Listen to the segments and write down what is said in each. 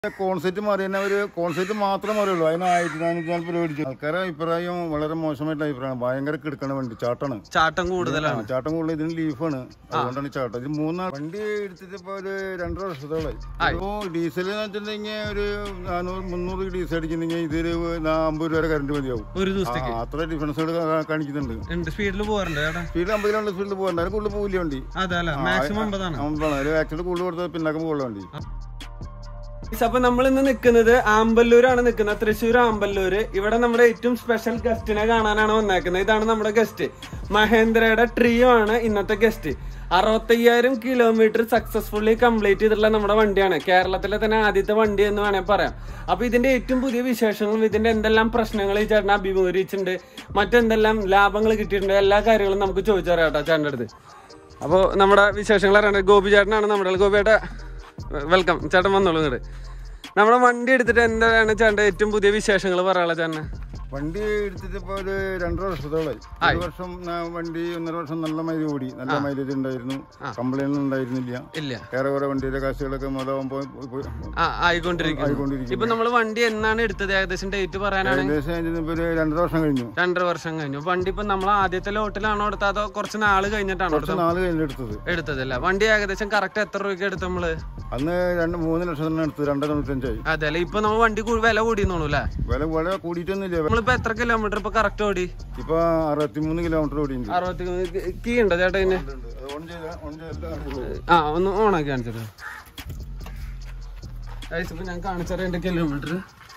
Concept മാറി തന്നെ ഒരു കോൺസെപ്റ്റ് മാത്രമേ മാറിയുള്ളൂ അതിന് ആയിരത്തി നാനൂറ്റി നാൽപ്പത് രൂപ അടിച്ചു ആൾക്കാരെ അഭിപ്രായം വളരെ മോശമായിട്ട് അഭിപ്രായം ഭയങ്കര കിടക്കണ വണ്ടി ചാട്ടാണ് ചാട്ടം കൂടുതലാണ് ആ, ചാട്ടം കൂടുതൽ ഇതിന് ലീഫാണ് അതുകൊണ്ടാണ് ചാട്ടം ഇത് മൂന്നാൾ വണ്ടി എടുത്തിട്ട് ഇപ്പൊ ഒരു രണ്ടര വർഷത്തോളായി ഇപ്പോ ഡീസൽ എന്ന് വെച്ചിട്ടുണ്ടെങ്കിൽ ഒരു നാനൂറ് മുന്നൂറ് ഡീസൽ അടിക്കുന്നെങ്കിൽ ഇതൊരു നാ- അമ്പത് രൂപ വരെ കറണ്ട് മതിയാവും ഒരു ആ, ദിവസത്തേക്ക് അത്ര ഡിഫറൻസുകൾ കാണിക്കുന്നുണ്ട് ഉണ്ട് സ്പീഡിൽ പോകാറുണ്ട് ചേട്ടാ സ്പീഡ് അമ്പത് കിലോമീറ്റർ സ്പീഡിൽ പോകണ്ട അതിന് കൂടുതൽ പോകില്ല വണ്ടി അതെ അല്ല മാക്സിമം അമ്പതാണ് അമ്പതാണ് ഒരു ആക്സിഡന്റ് കൂടുതൽ കൊടുത്താൽ പിന്നാക്കം പോകുള്ള വണ്ടി അപ്പൊ നമ്മൾ ഇന്ന് നിൽക്കുന്നത് ആമ്പല്ലൂരാണ് നിൽക്കുന്നത് തൃശ്ശൂർ ആമ്പല്ലൂര് ഇവിടെ നമ്മുടെ ഏറ്റവും സ്പെഷ്യൽ ഗസ്റ്റിനെ കാണാനാണ് വന്നേക്കുന്നത് ഇതാണ് നമ്മുടെ ഗസ്റ്റ് മഹേന്ദ്രയുടെ ട്രിയോ ആണ് ഇന്നത്തെ ഗസ്റ്റ് അറുപത്തയ്യായിരം കിലോമീറ്റർ സക്സസ്ഫുള്ളി കംപ്ലീറ്റ് ചെയ്തിട്ടുള്ള നമ്മുടെ വണ്ടിയാണ് കേരളത്തിലെ തന്നെ ആദ്യത്തെ വണ്ടി എന്ന് വേണേൽ പറയാം അപ്പൊ ഇതിന്റെ ഏറ്റവും പുതിയ വിശേഷങ്ങളും ഇതിന്റെ എന്തെല്ലാം പ്രശ്നങ്ങൾ ഈ ചേട്ടൻ അഭിമുഖീകരിച്ചിട്ടുണ്ട് മറ്റെന്തെല്ലാം ലാഭങ്ങൾ കിട്ടിയിട്ടുണ്ട് എല്ലാ കാര്യങ്ങളും നമുക്ക് ചോദിച്ചറിയാം കേട്ടോ ചേട്ടൻ്റെ അടുത്ത് അപ്പോൾ നമ്മുടെ വിശേഷങ്ങൾ അറിയണ്ടത് ഗോപി ചേട്ടനാണ് നമ്മുടെ ഗോപി ചേട്ടാ വെൽക്കം ചേട്ടൻ വന്നോളൂ ഇങ്ങോട്ട് നമ്മുടെ വണ്ടി എടുത്തിട്ട് എന്താണ് ചേട്ടൻ്റെ ഏറ്റവും പുതിയ വിശേഷങ്ങൾ പറയാനുള്ള ചേട്ടന് വണ്ടി എടുത്തിട്ട് ഇപ്പൊ ഒരു രണ്ടര വർഷത്തോളായി ഒരു വർഷം ആ, വണ്ടി ഒന്നര വർഷം നല്ല മൈലേജ് ഓടി നല്ല മൈലേജ് ഉണ്ടായിരുന്നു കംപ്ലൈന്റ് ഉണ്ടായിരുന്നില്ല ഇല്ല വേറെ കുറെ വണ്ടിയുടെ കാശുകളൊക്കെ മുതലാകുമ്പോ ആ ആയിക്കൊണ്ടിരിക്കുന്നു ആയിക്കൊണ്ടിരിക്കുന്നു ഇപ്പൊ നമ്മൾ വണ്ടി എന്നാണ് എടുത്തത് ഏകദേശം ഡേറ്റ് പറയാനാണ് ഏകദേശം അതിന് ഇപ്പൊ ഒരു രണ്ടര വർഷം കഴിഞ്ഞു രണ്ടര വർഷം കഴിഞ്ഞു വണ്ടി ഇപ്പൊ നമ്മൾ ആദ്യത്തെ ലോട്ടിലാണോ എടുത്തത് അതോ കുറച്ച് നാള് കഴിഞ്ഞിട്ടാണോ കുറച്ച് നാല് കഴിഞ്ഞ് എടുത്തത് എടുത്തത് അല്ലേ വണ്ടി ഏകദേശം കറക്റ്റ് എത്ര രൂപയ്ക്ക് എടുത്ത് നമ്മള് അന്ന് രണ്ട് മൂന്ന് ലക്ഷത്തിന് എടുത്തത് രണ്ടര തൊണ്ണൂറ്റഞ്ചായി അതെ അല്ലേ ഇപ്പൊ നമ്മൾ വണ്ടി കൂ- വില കൂടിയെന്നോളൂ അല്ലേ വില വില കൂടിയിട്ടൊന്നുമില്ല നമ്മളിപ്പോ എത്ര കിലോമീറ്റർ ഇപ്പൊ കറക്റ്റ് ഓടി ഇപ്പൊ അറുപത്തിമൂന്ന് കിലോമീറ്റർ ഓടിയുണ്ട് അറുപത്തി കീ ഉണ്ടോ ചേട്ടാ ഇതിന് അത് ഓൺ ചെയ്താ- ഓൺ ചെയ്താ- ആ ഒന്ന് ഓണാക്കി കാണിച്ചിട്ട് ഇപ്പൊ ഞാൻ കാണിച്ചറിയ എന്റെ കിലോമീറ്റർ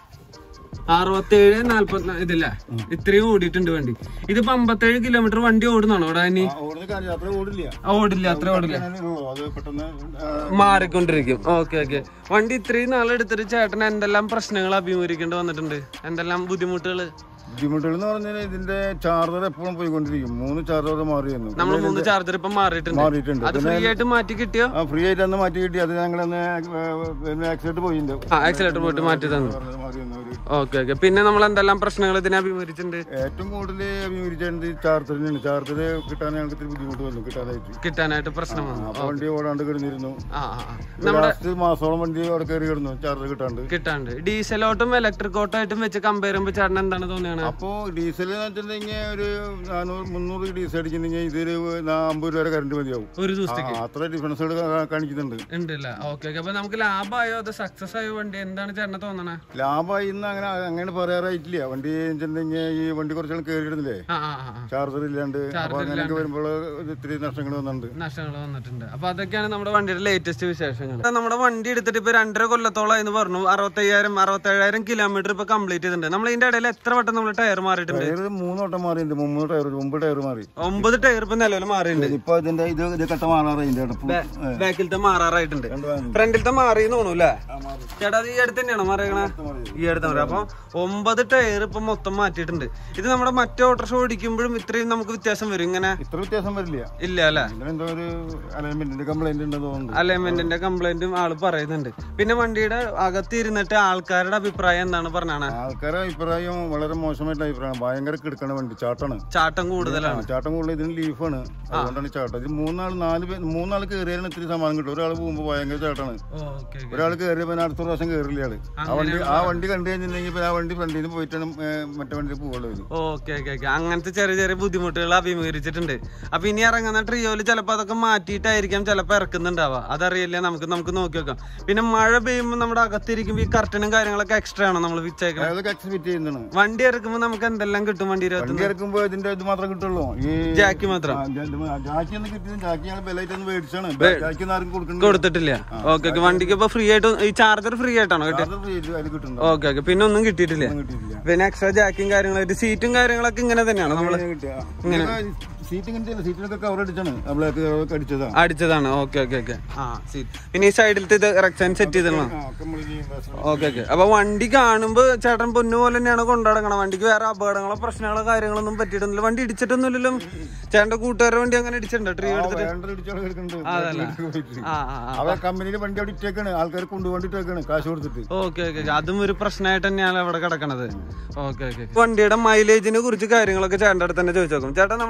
അറുപത്തേഴ് നാല്പത്തി ഇതില്ല ഇത്രയും ഓടിയിട്ടുണ്ട് വണ്ടി ഇതിപ്പോ അമ്പത്തേഴ് കിലോമീറ്റർ വണ്ടി ഓടുന്നാണോ ഇവിടെ ഇനി ആ, ഓടുന്ന കാര്യം അത്ര ഓടില്ല ഓടില്ല അത്ര ഓടില്ല ഞാനൊരു- അത് പെട്ടെന്ന് ആ, മാറിക്കൊണ്ടിരിക്കും ഓക്കെ ഓക്കെ വണ്ടി ഇത്രയും നാളെടുത്തിട്ട് ചേട്ടൻ എന്തെല്ലാം പ്രശ്നങ്ങൾ അഭിമുഖീകരിക്കേണ്ടി വന്നിട്ടുണ്ട് എന്തെല്ലാം ബുദ്ധിമുട്ടുകൾ ബുദ്ധിമുട്ടുകൾ എന്ന് പറഞ്ഞാൽ ഇതിന്റെ ചാർജർ എപ്പോഴും പോയിക്കൊണ്ടിരിക്കും മൂന്ന് ചാർജർ മാറിയിരുന്നു നമ്മൾ മൂന്ന് ചാർജർ ഇപ്പൊ മാറിയിട്ടുണ്ട് മാറിയിട്ടുണ്ട് അത് ഫ്രീ ആയിട്ട് മാറ്റി കിട്ടിയോ ആ ഫ്രീ ആയിട്ട് അന്ന് മാറ്റി കിട്ടി അത് ഞങ്ങളന്ന് ആക്സിഡന്റ് പോയിട്ടുണ്ട് ആ ആക്സിലേറ്റർ പോയിട്ട് മാറ്റി തന്നു പറഞ്ഞത് മാറി വന്ന ഒരു ഓക്കെ ഓക്കെ പിന്നെ നമ്മൾ എന്തെല്ലാം പ്രശ്നങ്ങൾ ഇതിനെ അഭിമുഖീകരിച്ചിട്ടുണ്ട് ഏറ്റവും കൂടുതൽ അഭിമുഖീകരിച്ചത് ചാർജറിനാണ് ചാർജർ കിട്ടാൻ ഞങ്ങൾക്ക് ഇത്തിരി ബുദ്ധിമുട്ട് വന്നു കിട്ടാനായിട്ട് കിട്ടാനായിട്ട് പ്രശ്നം വന്നു അപ്പൊ വണ്ടി ഓടാണ്ട് കിടന്നിരുന്നു ആ ആ, ആ. ലാസ്റ്റ് മാസോളം വണ്ടി അവിടെ കയറി കിടന്നു ചാർജർ കിട്ടാണ്ട് കിട്ടാണ്ട് ഡീസൽ ഓട്ടും ഇലക്ട്രിക് ഓട്ടോ ആയിട്ടും വെച്ച് കമ്പയർ ചെയ്യുമ്പോൾ ചേട്ടൻ എന്താണ് തോന്നിയാണ് അപ്പോ ഡീസൽ എന്ന് വെച്ചിട്ടുണ്ടെങ്കിൽ ഒരു നാനൂറ് മുന്നൂറ് ഡീസൽ അടിക്കുന്നെങ്കിൽ ഇതൊരു നാ- അമ്പത് രൂപ വരെ കറണ്ട് മതിയാവും ഒരു ആ, ദിവസത്തേക്ക് അത്ര ഡിഫറൻസുകൾ കാണിക്കുന്നുണ്ട് ഉണ്ടല്ല ഓക്കെ ഓക്കെ അപ്പൊ നമുക്ക് ലാഭമായോ അത് സക്സസ് ആയോ വണ്ടി എന്താണ് ചേട്ടനെ തോന്നണേ ലാഭമായി ഇന്ന് അങ്ങനെ അങ്ങനെ പറയാറായിട്ടില്ല വണ്ടി വെച്ചിട്ടുണ്ടെങ്കിൽ ഈ വണ്ടി കുറച്ചാൾ കയറിയിടുന്നില്ലേ ആ ആ ആ, ആ ചാർജർ ഇല്ലാണ്ട് അപ്പൊ അങ്ങനെയൊക്കെ വരുമ്പോൾ ഇത്തിരി നഷ്ടങ്ങൾ വന്നിട്ടുണ്ട് നഷ്ടങ്ങൾ വന്നിട്ടുണ്ട് അപ്പൊ അതൊക്കെയാണ് നമ്മുടെ വണ്ടിയുടെ ലേറ്റസ്റ്റ് വിശേഷങ്ങൾ നമ്മുടെ വണ്ടി എടുത്തിട്ട് ഇപ്പൊ രണ്ടര കൊല്ലത്തോളം എന്ന് പറഞ്ഞു അറുപത്തയ്യായിരം അറുപത്തേഴായിരം കിലോമീറ്റർ ഇപ്പൊ കംപ്ലീറ്റ് ചെയ്തിട്ടുണ്ട് നമ്മൾ ഇതിന്റെ ഇടയിൽ എത്ര വട്ടം നമ്മൾ ടയർ മാറിയിട്ടുണ്ട് ടയർ മൂന്ന് വട്ടം മാറിയിട്ടുണ്ട് മുമ്പ് ടയർ മുമ്പ് ടയർ മാറി ഒമ്പത് ടയർ ഇപ്പൊ നിലവിൽ മാറിയിട്ടുണ്ട് ഇപ്പൊ ഇതിന്റെ ഇത് ഇത് കട്ട മാറാറ് ഇതിന്റെ അടുപ്പ് ബാക്കിലത്തെ മാറാറായിട്ടുണ്ട് രണ്ട് ഭാഗം ഫ്രണ്ടിലത്തെ മാറി തോന്നുന്നു അല്ലേ ആ, മാറി. ചേട്ടാ അത് ഈ അടുത്ത് തന്നെയാണോ മാറിയേക്കണേ മാറി. ഈ അടുത്ത് മാറി അപ്പൊ ഒമ്പത് ടയർ ഇപ്പൊ മൊത്തം മാറ്റിയിട്ടുണ്ട് ഇത് നമ്മുടെ മറ്റേ ഓട്ടോറിക്ഷ ഓടിക്കുമ്പോഴും ഇത്രയും നമുക്ക് വ്യത്യാസം വരും ഇങ്ങനെ ഇത്ര വ്യത്യാസം വരില്ല ഇല്ല അല്ലേ ഇതിന് എന്തോ ഒരു അലൈൻമെന്റിന്റെ കംപ്ലൈന്റ് ഉണ്ടെന്ന് തോന്നുന്നു അലൈൻമെന്റിന്റെ കംപ്ലൈന്റും ആള് പറയുന്നുണ്ട് പിന്നെ വണ്ടിയുടെ അകത്ത് ഇരുന്നിട്ട് ആൾക്കാരുടെ അഭിപ്രായം എന്താണ് പറഞ്ഞാണ് ആൾക്കാരെ അഭിപ്രായം വളരെ മോശമായിട്ട് അഭിപ്രായം ഭയങ്കര കിടക്കണ വണ്ടി ചാട്ടാണ് ചാട്ടം കൂടുതലാണ് ആ, ചാട്ടം കൂടുതൽ ഇതിന് ലീഫാണ് അതുകൊണ്ടാണ് ചാട്ടം ഇത് മൂന്നാൾ നാല് പേര് മൂന്നാൾ കയറിയാലും ഇത്തിരി സമാനം കിട്ടും ഒരാൾ പോകുമ്പോൾ ഭയങ്കര ചാട്ടാണ് ഓക്കെ ഒരാൾ കയറിയ പിന്നെ അടുത്ത പ്രാവശ്യം കയറില്ല ആള് ആ വണ്ടി ആ വണ്ടി കണ്ടു കഴിഞ്ഞിട്ടുണ്ടെങ്കിൽ പിന്നെ ആ വണ്ടി ഫ്രണ്ടിൽ നിന്ന് പോയിട്ടാണ് ഏ, മറ്റേ വണ്ടി പോകുള്ളൂ ഇത് ഓക്കെ ഓക്കെ ഓക്കെ അങ്ങനത്തെ ചെറിയ ചെറിയ ബുദ്ധിമുട്ടുകൾ അഭിമുഖീകരിച്ചിട്ടുണ്ട് അപ്പൊ ഇനി ഇറങ്ങുന്ന ട്രിയോയില് ചിലപ്പോ അതൊക്കെ മാറ്റിയിട്ടായിരിക്കാം ചിലപ്പോ ഇറക്കുന്നുണ്ടാവുക അതറിയില്ല നമുക്ക് നമുക്ക് നോക്കി നോക്കാം പിന്നെ മഴ പെയ്യുമ്പോൾ നമ്മുടെ അകത്തിരിക്കുമ്പോൾ ഈ കർട്ടനും കാര്യങ്ങളൊക്കെ എക്സ്ട്രാ ആണോ നമ്മൾ വിച്ചേക്കുന്നത് അതൊക്കെ എക്സ്പെക്ട് ചെയ്യുന്നതാണ് വണ്ടി ഇറക്കുമ്പോൾ നമുക്ക് എന്തെല്ലാം കിട്ടും വണ്ടി ഇരുപത്തി വണ്ടി ഇറക്കുമ്പോ ഇതിന്റെ ഇത് മാത്രം കിട്ടുള്ളൂ ഈ ജാക്കി മാത്രം ആ, ജാ- ഇത് ജാക്കി ഒന്ന് കിട്ടിയത് ജാക്കി ഞങ്ങൾ ബെല്ലായിട്ട് ഒന്ന് മേടിച്ചാണ് ജാക്കി ഒന്നും ആർക്കും കൊടുക്കുന്നുണ്ട് കൊടുത്തിട്ടില്ല ഓക്കെ ഓക്കെ വണ്ടിക്ക് ഇപ്പൊ ഫ്രീ ആയിട്ട് ഈ ചാർജർ ഫ്രീ ആയിട്ടാണോ കിട്ടിയത് അത് free ആയിട്ട് അതിൽ കിട്ടുന്നുണ്ട് ഓക്കെ ഓക്കെ പിന്നെ ഒന്നും കിട്ടിയിട്ടില്ല ഒന്നും കിട്ടിയിട്ടില്ല പിന്നെ എക്സ്ട്രാ ജാക്കും കാര്യങ്ങളായിട്ട് സീറ്റും കാര്യങ്ങളൊക്കെ ഇങ്ങനെ തന്നെയാണോ നമ്മള് ഇങ്ങനെ കിട്ടിയ സീറ്റ് ഇങ്ങനെ സീറ്റിലൊക്കെ കവർ അടിച്ചാണ് നമ്മളൊക്കെ അടിച്ചതാ അടിച്ചതാണ് ഓക്കെ ഓക്കെ ഓക്കെ ആ സീറ്റ് പിന്നെ ഈ സൈഡിലത്തെ ഇത് റെക്സൈൻ സെറ്റ് ചെയ്തിടണം ആ, ഒക്കെ നമ്മള് ഈ ബസ് ഓക്കെ ഓക്കെ അപ്പൊ വണ്ടി കാണുമ്പോ ചേട്ടൻ പൊന്നു പോലെ തന്നെയാണ് കൊണ്ടുനടക്കണം വണ്ടിക്ക് വേറെ അപകടങ്ങളോ പ്രശ്നങ്ങളോ കാര്യങ്ങളൊന്നും പറ്റിയിട്ടൊന്നുമില്ല വണ്ടി ഇടിച്ചിട്ടൊന്നുമില്ലല്ലോ ചേട്ടന്റെ കൂട്ടുകാരുടെ വണ്ടി അങ്ങനെ ഇടിച്ചിട്ടുണ്ടോ ട്രീ എടുത്തിട്ട് വേണ്ട ഇടിച്ചോടെ കിടക്കുന്നുണ്ട് അതല്ല. പോയിട്ട്. ആ ആ ആ അവ കമ്പനിയുടെ വണ്ടി അവിടെ ഇട്ടേക്കാണ് ആൾക്കാർ കൊണ്ടുപോയിട്ടേക്കാണ് കാശ് കൊടുത്തിട്ട് ഓക്കെ ഓക്കെ അതും ഒരു പ്രശ്നമായിട്ട് തന്നെയാണ് അവിടെ കിടക്കണത് ഓക്കെ ഓക്കെ വണ്ടിയുടെ മൈലേജിനെ കുറിച്ച് കാര്യങ്ങളൊക്കെ ചേട്ടൻ്റെ അടുത്ത് തന്നെ ചോദിച്ചു നോക്കും ചേട്ടാ നമ്മുടെ വണ്ടി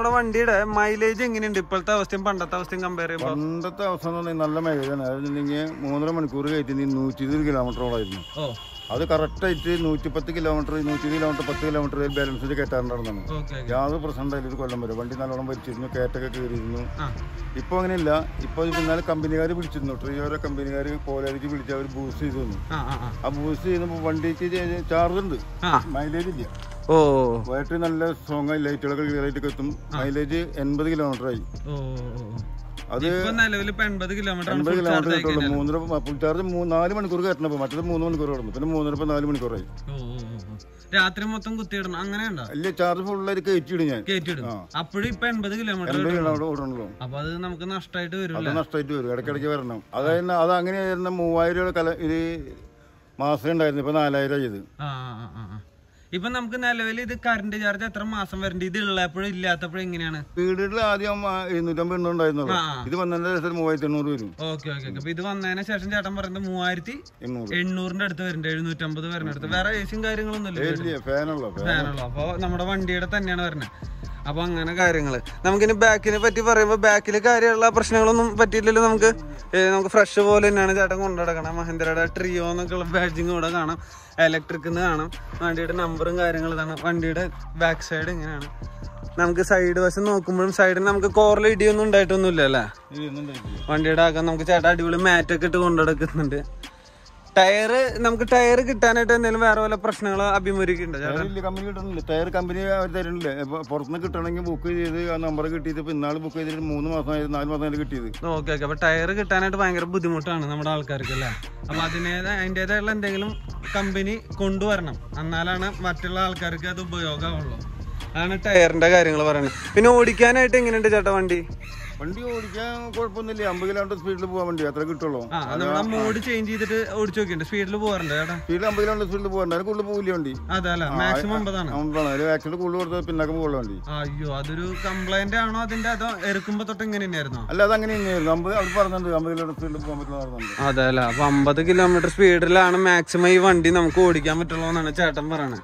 വണ്ടിയുടെ മൈലേജ് എങ്ങനെയുണ്ട് ഇപ്പോഴത്തെ അവസ്ഥയും പണ്ടത്തെ അവസ്ഥയും കമ്പയർ ചെയ്യുമ്പോൾ പണ്ടത്തെ അവസ്ഥ എന്ന് പറഞ്ഞാൽ നല്ല മേഖലയാണ് അതെന്നുണ്ടെങ്കിൽ മൂന്നര മണിക്കൂർ കയറ്റി നൂറ്റി ഇരുപത് കിലോമീറ്ററോളായിരുന്നു ഓ അത് കറക്റ്റായിട്ട് നൂറ്റിപ്പത്ത് കിലോമീറ്റർ നൂറ്റി കിലോമീറ്റർ പത്ത് കിലോമീറ്റർ ബാലൻസിൽ കയറ്റാറുണ്ടായിരുന്നാണ് ഓക്കെ യാതൊരു പ്രശ്നം ഉണ്ടായില്ല ഒരു കൊല്ലം വരെ വണ്ടി നല്ലോണം വലിച്ചിരുന്നു കയറ്റൊക്കെ കയറിയിരുന്നു ആ ഇപ്പോൾ അങ്ങനെയില്ല ഇപ്പോൾ പിന്നാലെ കമ്പനിക്കാർ വിളിച്ചിരുന്നു ട്രിയോരെ കമ്പനിക്കാർ കോലേജിൽ വിളിച്ച് അവർ ബൂസ്റ്റ് ചെയ്തു തന്നു ആ ആ ആ ആ ബൂസ്റ്റ് ചെയ്യുമ്പോൾ വണ്ടിക്ക് ചാർജ് ഉണ്ട് ആ മൈലേജ് ഇല്ല ഓ ബാറ്ററി നല്ല സ്ട്രോങ് ആയി ലൈറ്റുകളൊക്കെ ക്ലിയർ ആയിട്ട് എത്തും മൈലേജ് എൺപത് കിലോമീറ്റർ ആയി ഓ ഓ, ഓ. അത് ഇപ്പൊ നിലവിൽ ഇപ്പൊ എൺപത് കിലോമീറ്റർ ആണ് എൺപത് full കിലോമീറ്റർ charge ആയി കിട്ടുള്ളൂ കഴിഞ്ഞാൽ. മൂന്നര ഫുൾ ചാർജ് മൂന്ന് നാല് മണിക്കൂർ കയറ്റണപ്പോൾ മറ്റേത് മൂന്ന് മണിക്കൂർ കിടന്നു പിന്നെ മൂന്നര ഇപ്പം നാല് മണിക്കൂറായി ഓ, ഓ, ഓ, ഓ. രാത്രി മൊത്തം കുത്തിയിടണം അങ്ങനെയുണ്ടോ അല്ല ചാർജ് ഫുള്ളായിട്ട് കയറ്റിയിടും ഞാൻ കയറ്റിടും അപ്പോഴും ഇപ്പൊ എൺപത് കിലോമീറ്റർ എൺപത് കിലോമീറ്റർ ഓടണല്ലോ അപ്പൊ അത് നമുക്ക് നഷ്ടമായിട്ട് വരും അത് നഷ്ടമായിട്ട് വരും ഇടയ്ക്കിടയ്ക്ക് വരണം അതായത് അത് അങ്ങനെ വരുന്ന മൂവായിരം രൂപ കല ഇത് മാസം ഉണ്ടായിരുന്നു ഇപ്പൊ നാലായിരം ആയത് ആ ആ, ആ, ആ. ഇപ്പൊ നമുക്ക് നിലവിൽ ഇത് കറണ്ട് ചാർജ് എത്ര മാസം വരണ്ട ഇത് ഉള്ളപ്പോഴും ഇല്ലാത്തപ്പോഴും എങ്ങനെയാണ് വീടുകളിൽ ആദ്യം ആ എഴുന്നൂറ്റമ്പത് എണ്ണം ഉണ്ടായിരുന്നുള്ളൂ ആ. ഇത് വന്നതിന്റെ ശേഷം മൂവായിരത്തി എണ്ണൂറ് വരും ഓക്കെ ഓക്കെ അപ്പൊ ഇത് വന്നതിന് ശേഷം ചേട്ടൻ പറയുന്നത് മൂവായിരത്തി എണ്ണൂറ് എണ്ണൂറിന്റെ അടുത്ത് വരുന്നുണ്ട് എഴുന്നൂറ്റമ്പത് വരുന്ന അടുത്ത് വേറെ ഏസിയും കാര്യങ്ങളൊന്നും ഇല്ല ഇല്ല ഫാനുള്ള ഫാൻ ഫാനുള്ളൂ അപ്പൊ നമ്മുടെ വണ്ടിയുടെ തന്നെയാണ് വരുന്നത് അപ്പൊ അങ്ങനെ കാര്യങ്ങള് നമുക്കിനി ബാക്കിനെ പറ്റി പറയുമ്പോ ബാക്കിൽ കാര്യമുള്ള പ്രശ്നങ്ങളൊന്നും പറ്റിയില്ലല്ലോ നമുക്ക് ഏ, നമുക്ക് ഫ്രഷ് പോലെ തന്നെയാണ് ചേട്ടൻ കൊണ്ടുനടക്കണം മഹേന്ദ്രയുടെ ട്രിയോ എന്നൊക്കെയുള്ള ബാഡ്ജിങ് ഇവിടെ കാണാം ഇലക്ട്രിക് കാണാം വണ്ടിയുടെ നമ്പറും കാര്യങ്ങളും ഇതാണ് വണ്ടിയുടെ ബാക്ക് സൈഡ് ഇങ്ങനെയാണ് നമുക്ക് സൈഡ് വശം നോക്കുമ്പോഴും സൈഡിൽ നമുക്ക് കോറിൽ ഇടിയൊന്നും ഉണ്ടായിട്ടൊന്നുമില്ല അല്ലേ ഇത് ഇന്നുണ്ടായിട്ടില്ല. വണ്ടിയുടെ ആക്കാൻ നമുക്ക് ചേട്ടാ അടിപൊളി മാറ്റൊക്കെ ഇട്ട് കൊണ്ടുനടക്കുന്നുണ്ട് ടയറ് നമുക്ക് ടയർ കിട്ടാനായിട്ട് എന്തെങ്കിലും വേറെ വല്ല പ്രശ്നങ്ങൾ അഭിമുഖീകരിക്കുന്നുണ്ടോ ചേട്ടാ ടയർ ഇല്ല കമ്പനി കിട്ടണില്ല ടയർ കമ്പനി അവർ തരുന്നില്ല ഇപ്പൊ പുറത്തുനിന്ന് കിട്ടണമെങ്കിൽ ബുക്ക് ചെയ്ത് ആ നമ്പർ കിട്ടിയിട്ട് ഇപ്പൊ ഇന്നാൾ ബുക്ക് ചെയ്തിട്ട് മൂന്ന് മാസമായി നാല് മാസമായി കിട്ടിയത് ഓക്കെ ഓക്കെ അപ്പൊ ടയർ കിട്ടാനായിട്ട് ഭയങ്കര ബുദ്ധിമുട്ടാണ് നമ്മുടെ ആൾക്കാർക്ക് അല്ലേ അപ്പൊ അതിനേതായ അതിൻ്റെതായുള്ള എന്തെങ്കിലും കമ്പനി കൊണ്ടുവരണം എന്നാലാണ് മറ്റുള്ള ആൾക്കാർക്ക് അത് ഉപയോഗമുള്ളൂ അതാണ് ടയറിന്റെ കാര്യങ്ങൾ പറയുന്നത് പിന്നെ ഓടിക്കാനായിട്ട് എങ്ങനെയുണ്ട് ചേട്ടാ വണ്ടി വണ്ടി ഓടിക്കാൻ കുഴപ്പമൊന്നുമില്ല അമ്പത് കിലോമീറ്റർ സ്പീഡിൽ പോകാൻ വേണ്ടി അത്ര കിട്ടുള്ളൂ ആ നമ്മുടെ മോഡ് ചേഞ്ച് ചെയ്തിട്ട് ഓടിച്ചു നോക്കിണ്ട് സ്പീഡിൽ പോകാറുണ്ട് ചേട്ടാ സ്പീഡിൽ അമ്പത് കിലോമീറ്റർ സ്പീഡിൽ പോകണ്ട അതിന് കൂടുതൽ പോകില്ല വണ്ടി അതെ അല്ല മാക്സിമം അമ്പതാണ് അമ്പതാണ് ഒരു ആക്സിഡന്റ് കൂടുതൽ കൊടുത്താൽ പിന്നാക്കം പോകുള്ള വണ്ടി അയ്യോ അതൊരു കംപ്ലൈന്റ് ആണോ അതിന്റെ അതോ എറുക്കുമ്പോ തൊട്ട് ഇങ്ങനെ തന്നെയായിരുന്നോ അല്ല അത് അങ്ങനെ തന്നെയായിരുന്നു അമ്പത് അവർ പറഞ്ഞിട്ടുണ്ട് അമ്പത് കിലോമീറ്റർ സ്പീഡിൽ പോകാൻ പറ്റുന്ന പറഞ്ഞിട്ടുണ്ട് അതെ അല്ല അപ്പൊ അമ്പത് കിലോമീറ്റർ സ്പീഡിലാണ് മാക്സിമം ഈ വണ്ടി നമുക്ക് ഓടിക്കാൻ പറ്റുള്ളൂ എന്നാണ് ചേട്ടൻ പറയണത്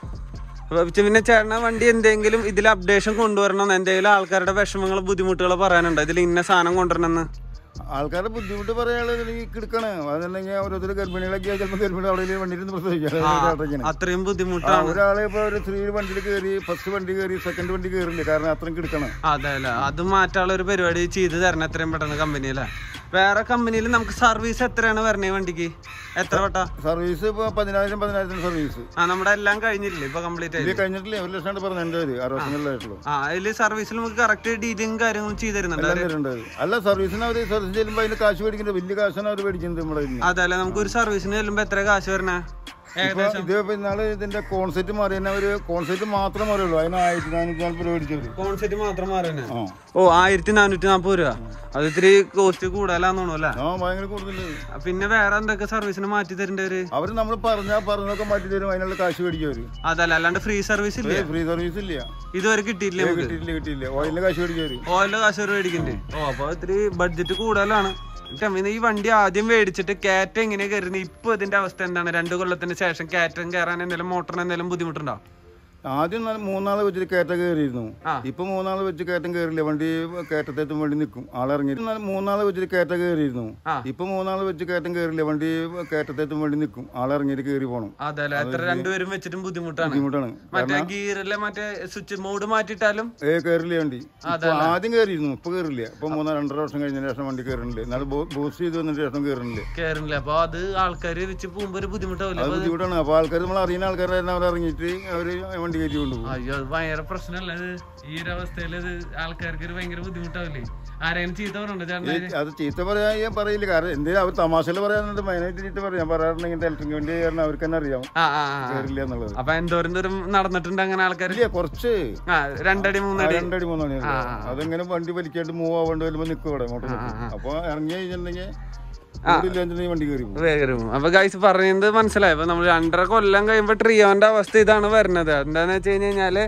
അപ്പൊ പിന്നെ ചേട്ടന വണ്ടി എന്തെങ്കിലും ഇതിൽ അപ്ഡേഷൻ കൊണ്ടുവരണം എന്തെങ്കിലും ആൾക്കാരുടെ വിഷമങ്ങൾ ബുദ്ധിമുട്ടുകൾ പറയാനുണ്ടോ ഇതിൽ ഇന്ന സാധനം കൊണ്ടുവരണമെന്ന് ആൾക്കാരുടെ ബുദ്ധിമുട്ട് പറയാനുള്ളത് ഈ കിടക്കണ് അതല്ലെങ്കിൽ ഓരോരുത്തർ ഗർഭിണികളൊക്കെ ചിലപ്പോൾ ഗർഭിണി അവിടെ വണ്ടിയിൽ നിന്ന് പ്രസവിക്കാം അത്രയും ബുദ്ധിമുട്ടാണ് ഒരാളെ ഇപ്പൊ ഒരു സ്ത്രീ വണ്ടിയിൽ കയറി ഫസ്റ്റ് വണ്ടി കയറി സെക്കൻഡ് വണ്ടി കയറില്ല കാരണം അത്രയും കിടക്കണം അതെ അല്ല അത് മാറ്റാനുള്ള ഒരു പരിപാടി ചെയ്ത് തരണം എത്രയും പെട്ടെന്ന് കമ്പനിയിലെ വേറെ കമ്പനിയിൽ നമുക്ക് സർവീസ് എത്രയാണ് വരണേ വണ്ടിക്ക് എത്ര വട്ടാ സർവീസ് ഇപ്പൊ പതിനായിരം പതിനായിരത്തിന് സർവീസ് ആ നമ്മുടെ എല്ലാം കഴിഞ്ഞില്ലേ ഇപ്പൊ കംപ്ലീറ്റ് ആയി ഇത് കഴിഞ്ഞിട്ടില്ലേ ഒരു ലക്ഷം പറഞ്ഞു എൻ്റെ പേര് അറുപത്തിനാലായിട്ടുള്ളൂ ആ അതില് സർവീസിൽ നമുക്ക് കറക്റ്റ് ഡീറ്റെയിലും കാര്യങ്ങളും ചെയ്ത് തരുന്നുണ്ട് എല്ലാം തരുന്നുണ്ട് അല്ല സർവീസിന് അവർ സർവീസ് ചെയ്യുമ്പോൾ അതിന് കാശ് മേടിക്കുന്നത് വലിയ കാശാണ് അവർ മേടിക്കുന്നത് നമ്മുടെ കയ്യിൽ നിന്ന്. അതല്ല നമുക്ക് ഒരു സർവീസിന് ചെല്ലുമ്പോ എത്ര കാശ് വരണേ ഇപ്പൊ ഏകദേശം ഇത് ഇപ്പൊ ഇന്നാള് ഇതിന്റെ കോൺസെപ്റ്റ് മാറി തന്നെ ഒരു കോൺസെപ്റ്റ് മാത്രം മാറിയുള്ളൂ അതിന് ആയിരത്തി നാനൂറ്റി നാൽപ്പത് രൂപ മേടിച്ചവര് കോൺസെപ്റ്റ് മാത്രം മാറുന്നേ ആ ഓ ആയിരത്തി നാനൂറ്റി നാപ്പത് രൂപ അത് ഇത്തിരി കോസ്റ്റ് കൂടുതലാന്ന് തോന്നുന്നു അല്ലേ ആ ഭയങ്കര കൂടുതൽ പിന്നെ വേറെ എന്തൊക്കെ സർവീസിന് മാറ്റി തരേണ്ടി വരും അവര് നമ്മൾ പറഞ്ഞാൽ പറഞ്ഞൊക്കെ മാറ്റി തരും അതിനുള്ള കാശ് മേടിക്കും അവര് അതല്ല അല്ലാണ്ട് ഫ്രീ സർവീസ് ഇല്ലേ ഫ്രീ സർവീസ് ഇല്ല ഇതുവരെ കിട്ടിയില്ലേ നമുക്ക് കിട്ടിയില്ല കിട്ടിയില്ല ഓയിലിന്റെ കാശ് മേടിക്കും അവര് ഓയില് കാശ് ഒരു മേടിക്കണ്ടേ ഓ അപ്പൊ ഇത്തിരി ബഡ്ജറ്റ് കൂടുതലാണ് പിന്നെ ഈ വണ്ടി ആദ്യം മേടിച്ചിട്ട് കാറ്റ് എങ്ങനെ കയറുന്നത് ഇപ്പൊ ഇതിന്റെ അവസ്ഥ എന്താണ് രണ്ടു കൊല്ലത്തിന് ശേഷം കാറ്റും കയറാൻ എന്തെങ്കിലും മോട്ടറിന് എന്തെങ്കിലും ബുദ്ധിമുട്ടുണ്ടോ ആദ്യം നാല് മൂന്നാള് വെച്ചിട്ട് കയറ്റം കയറിയിരുന്നു ആ. ഇപ്പൊ മൂന്നാള് വെച്ച് കയറ്റം കയറില്ല വണ്ടി കയറ്റത്തെത്തും വേണ്ടി നിൽക്കും ആളിറങ്ങി മൂന്നാള് വെച്ചിട്ട് കയറ്റം കയറിയിരുന്നു ആ. ഇപ്പൊ മൂന്നാള് വെച്ച് കയറ്റം കയറില്ല വണ്ടി കയറ്റത്തെത്തും വേണ്ടി നിൽക്കും ആളിറങ്ങിയിട്ട് കയറി പോകണം അതല്ല എത്ര രണ്ടുപേരും വെച്ചിട്ടും ബുദ്ധിമുട്ടാണ് ബുദ്ധിമുട്ടാണ് മറ്റേ ഗീറിലെ മറ്റേ സ്വിച്ച് മോഡ് മാറ്റിയിട്ടാലും ഏ കയറില്ല വണ്ടി ഇപ്പൊ ആദ്യം കയറിയിരുന്നു ഇപ്പൊ കയറില്ല ഇപ്പൊ മൂന്നോ രണ്ടര വർഷം കഴിഞ്ഞതിന് ശേഷം വണ്ടി കയറുന്നില്ല എന്നാലും ബൂസ്റ്റ് ചെയ്ത് വന്നതിന് ശേഷം കയറുന്നില്ല കേറില്ല അപ്പൊ അത് ആൾക്കാര് വെച്ച് പോകുമ്പോ ഒരു ബുദ്ധിമുട്ടാവില്ല അത് ബുദ്ധിമുട്ടാണ് അപ്പൊ ആൾക്കാർ നമ്മൾ അറിയുന്ന ആൾക്കാരെ തന്നെ അവർ ഇറങ്ങിയിട്ട് അവര് വണ്ടി കയറ്റി കൊണ്ടുപോകും അയ്യോ അത് ഭയങ്കര പ്രശ്നമല്ല ഇത് ഈ ഒരു അവസ്ഥയിൽ ഇത് ആൾക്കാർക്ക് ഒരു ഭയങ്കര ബുദ്ധിമുട്ടാവില്ലേ ആരെങ്കിലും ചീത്ത പറഞ്ഞോ ചേട്ടൻ അത് ചീത്ത പറയാൻ ഞാൻ പറയില്ല കാരണം എന്തെങ്കിലും അവർ തമാശയിൽ പറയാനുണ്ട് മെയിനായിട്ട് ചീത്ത പറയാം പറയാറുണ്ടെങ്കിൽ ഇലക്ട്രിക് വണ്ടി കാരണം അവർക്ക് തന്നെ അറിയാം ആ ആ ആ. കയറില്ല എന്നുള്ളത് അപ്പൊ എന്തോരം ദൂരം നടന്നിട്ടുണ്ട് അങ്ങനെ ആൾക്കാർ ഇല്ല കുറച്ച് ആ രണ്ടടി ആ, മൂന്നടി രണ്ടടി മൂന്നടി അതെങ്ങനെ വണ്ടി വലിക്കാണ്ട് മൂവ് ആവേണ്ടി വരുമ്പോ നിൽക്കും ഇവിടെ മോട്ടോർ അപ്പൊ ഇറങ്ങി കഴിഞ്ഞിട്ടുണ്ടെങ്കിൽ ഇല്ലാന്നുണ്ടെങ്കിൽ വണ്ടി കയറി പോകും വേഗം അപ്പൊ ഗൈസ് പറയുന്നത് മനസ്സിലായി അപ്പൊ നമ്മൾ രണ്ടര കൊല്ലം കഴിയുമ്പോ ട്രിയോന്റെ അവസ്ഥ ഇതാണ് വരുന്നത് എന്താന്ന് വെച്ച് കഴിഞ്ഞ് കഴിഞ്ഞാല്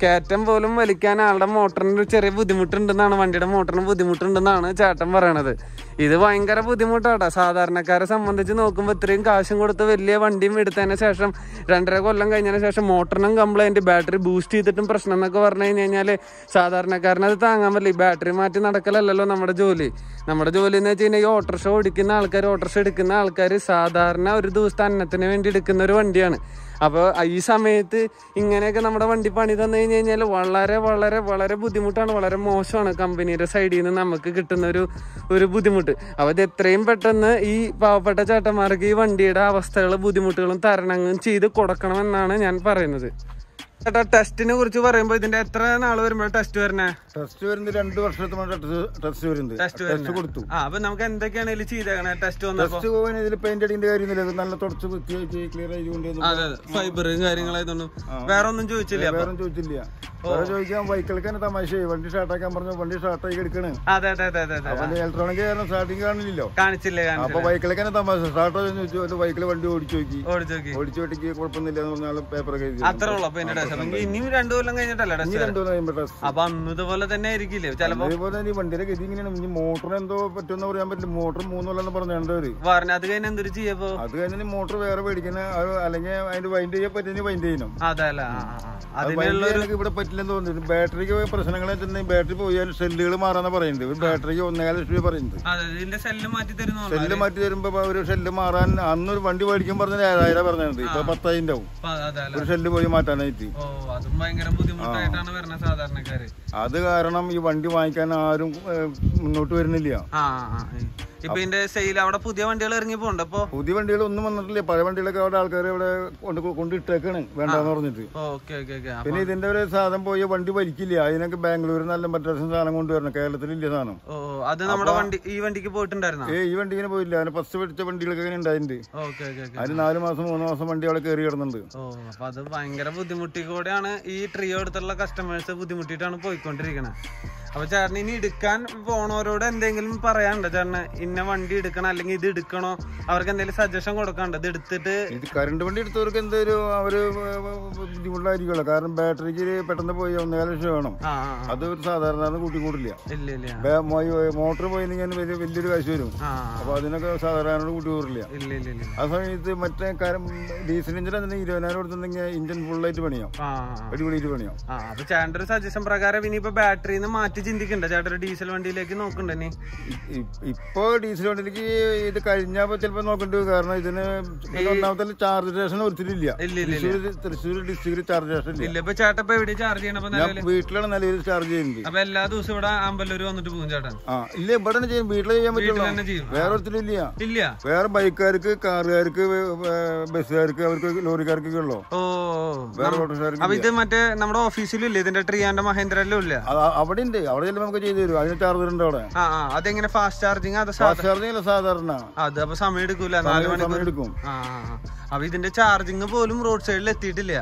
കയറ്റം പോലും വലിക്കാൻ ആളുടെ മോട്ടറിന് ഒരു ചെറിയ ബുദ്ധിമുട്ടുണ്ടെന്നാണ് വണ്ടിയുടെ മോട്ടറിന് ബുദ്ധിമുട്ടുണ്ടെന്നാണ് ചേട്ടൻ പറയണത് ഇത് ഭയങ്കര ബുദ്ധിമുട്ടാട്ടാ സാധാരണക്കാരെ സംബന്ധിച്ച് നോക്കുമ്പോൾ ഇത്രയും കാശും കൊടുത്ത് വലിയ വണ്ടിയും എടുത്തതിന് ശേഷം രണ്ടര കൊല്ലം കഴിഞ്ഞതിന് ശേഷം മോട്ടറിനും കംപ്ലൈന്റ് ബാറ്ററി ബൂസ്റ്റ് ചെയ്തിട്ടും പ്രശ്നം എന്നൊക്കെ പറഞ്ഞു കഴിഞ്ഞ് കഴിഞ്ഞാൽ സാധാരണക്കാരന് അത് താങ്ങാൻ പറ്റില്ല ഈ ബാറ്ററി മാറ്റി നടക്കലല്ലല്ലോ നമ്മുടെ ജോലി നമ്മുടെ ജോലി എന്ന് വെച്ച് കഴിഞ്ഞാൽ ഈ ഓട്ടോറിക്ഷ ഓടിക്കുന്ന ആൾക്കാർ ഓട്ടോറിക്ഷ എടുക്കുന്ന ആൾക്കാർ സാധാരണ ഒരു ദിവസത്തെ അന്നത്തിന് വേണ്ടി എടുക്കുന്ന ഒരു വണ്ടിയാണ് അപ്പോൾ ഈ സമയത്ത് ഇങ്ങനെയൊക്കെ നമ്മുടെ വണ്ടി പണി തന്നു കഴിഞ്ഞ് കഴിഞ്ഞാൽ വളരെ വളരെ വളരെ ബുദ്ധിമുട്ടാണ് വളരെ മോശമാണ് കമ്പനിയുടെ സൈഡിൽ നിന്ന് നമുക്ക് കിട്ടുന്ന ഒരു ഒരു ബുദ്ധിമുട്ട് അപ്പോൾ ഇത് എത്രയും പെട്ടെന്ന് ഈ പാവപ്പെട്ട ചേട്ടന്മാർക്ക് ഈ വണ്ടിയുടെ അവസ്ഥകൾ ബുദ്ധിമുട്ടുകളും തരണം ചെയ്ത് കൊടുക്കണമെന്നാണ് ഞാൻ പറയുന്നത് ചേട്ടാ ടെസ്റ്റിനെ കുറിച്ച് പറയുമ്പോൾ ഇതിന്റെ എത്ര നാൾ വരുമ്പോൾ ടെസ്റ്റ് വരണേ ടെസ്റ്റ് വരുന്നത് രണ്ട് വർഷത്തെ ടെസ്റ്റ് വരുന്നത് ടെസ്റ്റ് ടെസ്റ്റ് കൊടുത്തു ആ അപ്പൊ നമുക്ക് എന്തൊക്കെയാണ് ഇതിൽ ചെയ്തേക്കണേ ടെസ്റ്റ് വന്നപ്പോ ടെസ്റ്റ് പോകാൻ ഇതിൽ പെയിന്റ് അടിക്കേണ്ട കാര്യമൊന്നുമില്ല ഇത് നല്ല തുടച്ച് വൃത്തിയായിട്ട് ക്ലിയർ ആയിട്ട് അതെ ഫൈബർ കാര്യങ്ങളായതൊന്നും വേറെ ഒന്നും ചോദിച്ചില്ല അപ്പൊ വേറെ ചോദിച്ചില്ല വേറെ ചോദിക്കാൻ ബൈക്കിലേക്ക് തന്നെ തമാശയായി വണ്ടി സ്റ്റാർട്ടാക്കാൻ പറഞ്ഞു വണ്ടി സ്റ്റാർട്ടായി എടുക്കണ് അതെ അതെ അതെ അതെ അതെ അപ്പൊ ഇലക്ട്രോണിക് കാരണം സ്റ്റാർട്ടിങ് കാണില്ലല്ലോ കാണിച്ചില്ലേ അപ്പൊ കാണിച്ചില്ലേ ബൈക്കിലേക്ക് തന്നെ തമാശ സ്റ്റാർട്ടോ ചോദിച്ചു അത് ബൈക്കിൽ വണ്ടി ഓടിച്ചു നോക്കി ഓടിച്ചു നോക്കി ഓടിച്ചു നോക്കിക്ക് കുഴപ്പമൊന്നുമില്ല എന്ന് പറഞ്ഞാൽ പേപ്പറൊക്കെ എഴുതി അത്ര ഉള്ളു അപ്പൊ എന്റെ ടെസ്റ്റ് അപ്പൊ ഇനിയും രണ്ടു കൊല്ലം കഴിഞ്ഞിട്ടല്ലേ ഇനി ടെസ്റ്റ് രണ്ടു കൊല്ലം കഴിയുമ്പോ ടെസ്റ്റ് അപ്പൊ അന്ന് ഇതുപോലെ തന്നെ ആയിരിക്കില്ലേ ചിലപ്പോ അതേപോലെ തന്നെ ഈ വണ്ടിയുടെ ഗതി ഇങ്ങനെയാണ് ഇനി മോട്ടർ എന്തോ പറ്റുമെന്ന് പറയാൻ പറ്റില്ല മോട്ടർ മൂന്ന് കൊല്ലം എന്ന് പറഞ്ഞവര് പറഞ്ഞ അത് കഴിഞ്ഞ എന്തൊരു ചെയ്യപ്പോ അത് കഴിഞ്ഞ് മോട്ടർ വേറെ മേടിക്കുന്ന അത് അല്ലെങ്കിൽ അതിന്റെ വൈൻഡ് ചെയ്യാൻ പറ്റുന്ന വൈൻഡ് ചെയ്യണം അതെ അല്ല ആ, ആ, ആ. അത് അതിനുള്ള വൈൻഡ് ചെയ്യാനൊക്കെ ഇവിടെ പറ്റില്ലെന്ന് തോന്നുന്നു ബാറ്ററിക്ക് പ്രശ്നങ്ങൾ വെച്ചിട്ടുണ്ടെങ്കിൽ ബാറ്ററി പോയാൽ സെല്ലുകൾ മാറാന്നാ പറയുന്നത് ഒരു ബാറ്ററിക്ക് ഒന്നേകാല ലക്ഷം രൂപ പറയുന്നത് അതെ ഇതിന്റെ സെല്ല് മാറ്റി തരുന്നു സെല്ല് മാറ്റി തരുമ്പോ ഒരു ഷെല്ല് മാറാൻ അന്നൊരു വണ്ടി മേടിക്കാൻ പറഞ്ഞത് ഏഴായിരം പറഞ്ഞത് ഇപ്പൊ പത്തായിരം ആവും അതെ അല്ല ഒരു ഷെല്ല് പോയി മാറ്റാനായിട്ട് ഓ അതും ഭയങ്കര ബുദ്ധിമുട്ടായിട്ടാണ് വരുന്നത് സാധാരണക്കാര് അത് കാരണം ഈ വണ്ടി വാങ്ങിക്കാൻ ആരും ഏഹ്, മുന്നോട്ട് വരുന്നില്ല ആ ആ, ആ. ഇപ്പൊ ഇതിന്റെ സെയിൽ അവിടെ പുതിയ വണ്ടികൾ ഇറങ്ങി പോണ്ട് അപ്പൊ പുതിയ വണ്ടികൾ ഒന്നും വന്നിട്ടില്ല പഴയ വണ്ടികളൊക്കെ അവിടെ ആൾക്കാർ ഇവിടെ കൊണ്ട് കൊണ്ടിട്ടേക്കാണ് വേണ്ടെന്ന് പറഞ്ഞിട്ട് ഓക്കെ ഓക്കെ ഓക്കെ പിന്നെ ഇതിന്റെ ഒരു സാധനം പോയി വണ്ടി വലിക്കില്ല അതിനൊക്കെ ബാംഗ്ലൂരിൽ നല്ല മറ്റേ സാധനം കൊണ്ടുവരണം കേരളത്തിലില്ല സാധനം ഓ അത് നമ്മുടെ വണ്ടി ഈ വണ്ടിക്ക് പോയിട്ടുണ്ടായിരുന്നോ ഏ ഈ വണ്ടി ഇങ്ങനെ പോയില്ല അതിന് ഫസ്റ്റ് പിടിച്ച വണ്ടികളൊക്കെ ഇങ്ങനെ ഉണ്ടായിട്ടുണ്ട് ഓക്കെ ഓക്കെ ഓക്കെ അതിന് നാല് മാസം മൂന്ന് മാസം വണ്ടി അവിടെ കയറി കിടന്നുണ്ട് ഓ അപ്പൊ അത് ഭയങ്കര ബുദ്ധിമുട്ടിക്കൂടെയാണ് ഈ ട്രിയോ എടുത്തുള്ള കസ്റ്റമേഴ്സ് ബുദ്ധിമുട്ടിയിട്ടാണ് പോയിക്കൊണ്ടിരിക്കണത് അപ്പൊ ചേട്ടൻ ഇനി എടുക്കാൻ പോണവരോട് എന്തെങ്കിലും പറയാനുണ്ടോ ചേട്ടന് ഇന്ന വണ്ടി എടുക്കണം അല്ലെങ്കിൽ ഇത് എടുക്കണോ അവർക്ക് എന്തെങ്കിലും സജഷൻ കൊടുക്കാനുണ്ടോ ഇത് എടുത്തിട്ട് ഇത് കറണ്ട് വണ്ടി എടുത്തവർക്ക് എന്തൊരു അവര് ബുദ്ധിമുട്ടായിരിക്കുമല്ലോ കാരണം ബാറ്ററിക്ക് പെട്ടെന്ന് പോയി ഒന്നേകാല ലക്ഷം വേണം ആ ആ, ആ. അത് ഒരു സാധാരണ കൂട്ടി കൂടില്ല ഇല്ല ഇല്ല മോട്ടോർ പോയില്ലെങ്കിൽ വലിയ വലിയൊരു കാശ് വരും ആ അപ്പൊ അതിനൊക്കെ സാധാരണ കൂട്ടി കൂടില്ല ഇല്ല ഇല്ല ഇല്ല ആ സമയത്ത് മറ്റേ കാരം ഡീസൽ എഞ്ചിൻ തന്നെ ഇരുപതിനായിരം കൊടുത്തിട്ടുണ്ടെങ്കിൽ ഇഞ്ചിൻ ഫുള്ളായിട്ട് പണിയാം ആ ആ, അടിപൊളിയായിട്ട് പണിയാം ആ അപ്പൊ ചേട്ടൻ്റെ ഒരു സജഷൻ പ്രകാരം ഇനിയിപ്പോ ബാറ്ററിന്ന് മാറ്റി ചിന്തിക്കണ്ട ചേട്ടൻ ഒരു ഡീസൽ വണ്ടിയിലേക്ക് നോക്കണ്ട ഇനി ഇ- ഇ- ഇപ്പൊ ഡീസൽ വണ്ടിക്ക് ഇത് കഴിഞ്ഞപ്പോ ചിലപ്പോ നോക്കേണ്ടി വരും കാരണം ഇതിന് പിന്നെ ഒന്നാമത്തെ ചാർജ് സ്റ്റേഷൻ ഒരിച്ചിട്ടില്ല ഇല്ല ഇല്ല ഇല്ല തൃശ്ശൂർ തൃശ്ശൂർ ഡിസ്ട്രിക്റ്റിൽ ചാർജ് സ്റ്റേഷൻ ഇല്ല ഇല്ല ഇപ്പൊ ചേട്ടൻ ഇപ്പൊ എവിടെ ചാർജ് ചെയ്യണം അപ്പൊ ഞാൻ നിലവില് വീട്ടിലാണ് നിലവിൽ ചാർജ് ചെയ്യുന്നത് അപ്പൊ എല്ലാ ദിവസവും ഇവിടെ ആമ്പല്ലൂർ വന്നിട്ട് പോകും ചേട്ടൻ ആ ഇല്ല ഇവിടെ തന്നെ ചെയ്യും വീട്ടിൽ ചെയ്യാൻ വീട്ടിൽ പറ്റുള്ളൂ തന്നെ ചെയ്യും വേറെ ഒരിച്ചിലും ഇല്ല ഇല്ല വേറെ ബൈക്കുകാർക്ക് കാറുകാർക്ക് ബസ്സുകാർക്ക് അവർക്ക് ലോറിക്കാർക്കൊക്കെ ഉള്ളോ ഓ വേറെ ഓട്ടോക്കാർക്ക് അപ്പൊ ഇത് മറ്റേ നമ്മുടെ ഓഫീസിലും ഇല്ലേ ഇതിന്റെ ട്രിയാന്റെ മഹേന്ദ്രയിലും ഇല്ല അവിടെ ഉണ്ട് അവിടെ ചെല്ലുമ്പോൾ നമുക്ക് ചെയ്തു തരും അതിന് ചാർജർ ഉണ്ട് അവിടെ ആ ആ അതെങ്ങനെ ഫാസ്റ്റ് ചാർജിങ് അത് സാ- ഫാസ്റ്റ് ചാർജിങ് അല്ല സാധാരണ അത് അപ്പൊ സമയം എടുക്കൂല നാല് മണി സമയം എടുക്കും ആ ആ, ആ. അപ്പൊ ഇതിന്റെ ചാർജിങ് പോലും റോഡ് സൈഡിൽ എത്തിയിട്ടില്ല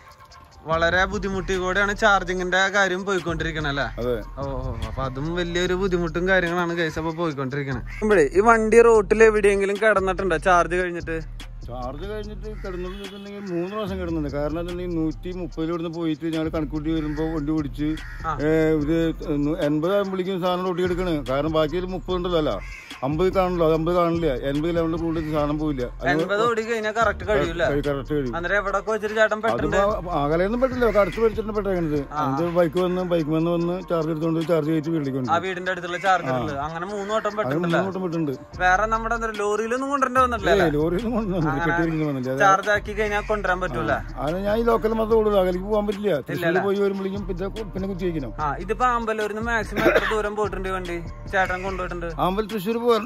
വളരെ ബുദ്ധിമുട്ടിക്കൂടെയാണ് ചാർജിങ്ങിന്റെ കാര്യം പോയിക്കൊണ്ടിരിക്കണേ അല്ലേ അതെ ഓ ഓ, അപ്പൊ അതും വലിയൊരു ബുദ്ധിമുട്ടും കാര്യങ്ങളാണ് കേസ് അപ്പൊ പോയിക്കൊണ്ടിരിക്കണേ ഇവിടെ ഈ വണ്ടി റോട്ടിൽ എവിടെയെങ്കിലും കിടന്നിട്ടുണ്ടോ ചാർജ് കഴിഞ്ഞിട്ട് ചാർജ് കഴിഞ്ഞിട്ട് കിടന്നിട്ടുണ്ടെങ്കിൽ മൂന്ന് പ്രാവശ്യം കിടന്നുണ്ട് കാരണം എന്താണെന്നുണ്ടെങ്കിൽ നൂറ്റി മുപ്പതിൽ ഇവിടുന്ന് പോയിട്ട് ഞങ്ങൾ കണക്കൂട്ടി വരുമ്പോൾ വണ്ടി ഓടിച്ച് ആ. ഏഹ്, ഒരു എൺപതാകുമ്പോഴേക്കും സാധനം റോട്ടി എടുക്കണ് കാരണം ബാക്കി മുപ്പത് ഉണ്ടല്ലോ അല്ല അമ്പത് കാണണല്ലോ അത് അമ്പത് കാണില്ല എൺപത് ലെവലിൽ കൂടുതൽ സാധനം പോവില്ല അത് എൺപത് ഓടി കഴിഞ്ഞാൽ കറക്റ്റ് കഴിയൂല കറക്റ്റ് കഴിയും അന്നേരം എവിടെ വെച്ചിട്ട് ചേട്ടൻ പെട്ടെന്ന് അതിപ്പോ അകലെയൊന്നും പറ്റില്ല ഒക്കെ അടുത്ത് മേടിച്ചിട്ട് പെട്ടേക്കണത് അത് ബൈക്ക് വന്ന് ബൈക്ക് വന്ന് വന്ന് ചാർജ് എടുത്തോണ്ട് ചാർജ് ചെയ്തിട്ട് വീട്ടിലേക്ക് ആ വീടിന്റെ അടുത്തുള്ള ചാർജറിൽ അങ്ങനെ മൂന്ന് വട്ടം അത് പെട്ടിട്ടില്ല മുന്നോട്ടും വിട്ടുണ്ട് വേറെ നമ്മുടെ എന്താ ലോറിയിലൊന്നും കൊണ്ടുവരേണ്ടി വന്നിട്ടില്ല ഏ ലോറിയൊന്നും കൊണ്ടുവന്നില്ല കെട്ടിയിരിക്കുന്നു വന്നില്ല അത് ചാർജ് ആക്കി കഴിഞ്ഞാൽ കൊണ്ടുവരാൻ പറ്റൂല അതിന് ഞാൻ ഈ ലോക്കൽ മാത്രമേ ഉള്ളൂ അകലേക്ക് പോകാൻ പറ്റില്ല തൃശ്ശൂർ പോയി വരുമ്പോഴേക്കും പിന്നെ പിന്നെ കുത്തി വയ്ക്കണം ആ ഇതിപ്പോ അമ്പലൂരിന്ന് മാക്സിമം എത്ര ദൂരം പോയിട്ടുണ്ട് ഈ വണ്ടി ചേട്ടൻ കൊണ്ടുപോയിട്ടുണ്ട് ആമ്പൽ തൃശ്ശൂർ പോകാൻ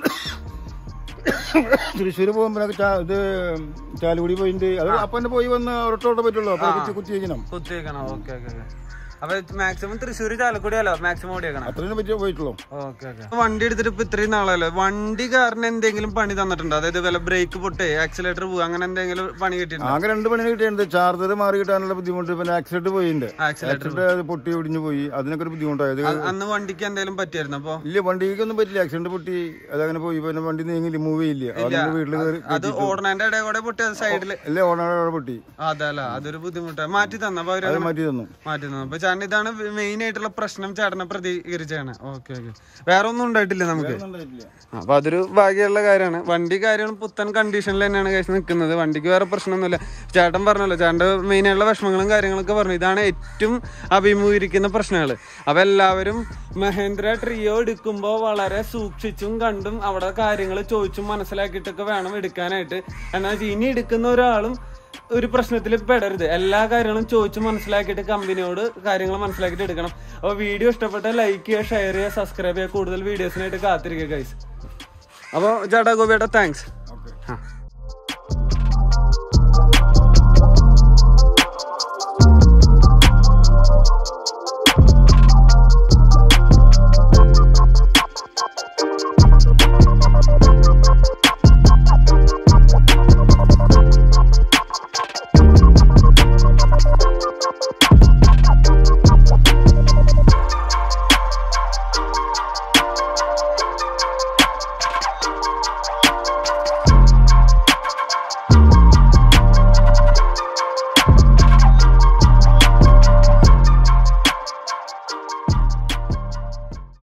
തൃശ്ശൂർ പോകുമ്പോൾ ഇത് ചാലുകുടി പോയിട്ടുണ്ട് അത് അപ്പൊ തന്നെ പോയി വന്ന് ഒരൊട്ടോട്ടം പറ്റുള്ളൂ അപ്പൊ കുത്തി കുത്തി വയ്ക്കണം കുത്തി വെക്കണം ഓക്കെ ഓക്കെ ഓക്കെ അപ്പൊ മാക്സിമം തൃശ്ശൂർ ചാലക്കുടിയല്ലോ മാക്സിമം ഓടിയേക്കണം അത്രയും പറ്റിയേ പോയിട്ടുള്ളൂ ഓക്കെ ഓക്കെ വണ്ടി എടുത്തിട്ട് ഇപ്പൊ ഇത്രയും നാളല്ലോ വണ്ടി കാരണം എന്തെങ്കിലും പണി തന്നിട്ടുണ്ടോ അതായത് വല്ല ബ്രേക്ക് പൊട്ടേ ആക്സിലേറ്റർ പോവുക അങ്ങനെ എന്തെങ്കിലും പണി കിട്ടിയിട്ടുണ്ടോ ആകെ രണ്ട് പണി കിട്ടിയിട്ടുണ്ട് ചാർജർ മാറി കിട്ടാനുള്ള ബുദ്ധിമുട്ട് പിന്നെ ആക്സിഡന്റ് പോയിട്ടുണ്ട് ആക്സിലേറ്റർ ആക്സിഡന്റ് അത് പൊട്ടി ഒടിഞ്ഞു പോയി അതിനൊക്കെ ഒരു ബുദ്ധിമുട്ടായത് അന്ന് വണ്ടിക്ക് എന്തെങ്കിലും പറ്റിയായിരുന്നു അപ്പൊ ഇല്ല വണ്ടിക്കൊന്നും പറ്റില്ല ആക്സിഡന്റ് പൊട്ടി അതങ്ങനെ പോയി പിന്നെ വണ്ടി നീങ്ങില്ല മൂവ് ചെയ്യില്ല അതുകൊണ്ട് വീട്ടിൽ കയറി അത് ഓടണേന്റെ ഇടയിൽ കൂടെ പൊട്ടിയ സൈഡില് അല്ലേ ഓണറോടെ പൊട്ടി അതല്ല അതൊരു ബുദ്ധിമുട്ടാണ് മാറ്റി തന്നപ്പോ അവര് അത് മാറ്റി തന്നു മാറ്റി തന്നു അപ്പൊ ചേട്ടൻ ഇതാണ് മെയിൻ ആയിട്ടുള്ള പ്രശ്നം ചേട്ടനെ പ്രതികരിച്ചാണ് ഓക്കെ ഓക്കെ വേറെ ഒന്നും ഉണ്ടായിട്ടില്ല നമുക്ക് അപ്പൊ അതൊരു ഭാഗ്യമുള്ള കാര്യമാണ് വണ്ടി കാര്യങ്ങൾ പുത്തൻ കണ്ടീഷനിൽ തന്നെയാണ് കഴിച്ച് നിൽക്കുന്നത് വണ്ടിക്ക് വേറെ പ്രശ്നമൊന്നുമില്ല ചേട്ടൻ പറഞ്ഞല്ലോ ചേട്ടൻ്റെ മെയിൻ ആയിട്ടുള്ള വിഷമങ്ങളും കാര്യങ്ങളൊക്കെ പറഞ്ഞു ഇതാണ് ഏറ്റവും അഭിമുഖീകരിക്കുന്ന പ്രശ്നങ്ങൾ അപ്പൊ എല്ലാവരും മഹേന്ദ്ര ട്രിയോ എടുക്കുമ്പോൾ വളരെ സൂക്ഷിച്ചും കണ്ടും അവിടെ കാര്യങ്ങൾ ചോദിച്ചും മനസ്സിലാക്കിയിട്ടൊക്കെ വേണം എടുക്കാനായിട്ട് എന്നാൽ വെച്ചാൽ ഇനി എടുക്കുന്ന ഒരാളും ഒരു പ്രശ്നത്തിൽ പെടരുത് എല്ലാ കാര്യങ്ങളും ചോദിച്ച് മനസ്സിലാക്കിയിട്ട് കമ്പനിയോട് കാര്യങ്ങൾ മനസ്സിലാക്കിയിട്ട് എടുക്കണം അപ്പോൾ വീഡിയോ ഇഷ്ടപ്പെട്ട ലൈക്ക് ചെയ്യുക ഷെയർ ചെയ്യുക സബ്സ്ക്രൈബ് ചെയ്യുക കൂടുതൽ വീഡിയോസിനായിട്ട് കാത്തിരിക്കുക ഗൈസ് അപ്പോൾ ചേട്ടാ ഗോപിയേട്ടാ താങ്ക്സ് ഓക്കെ ആ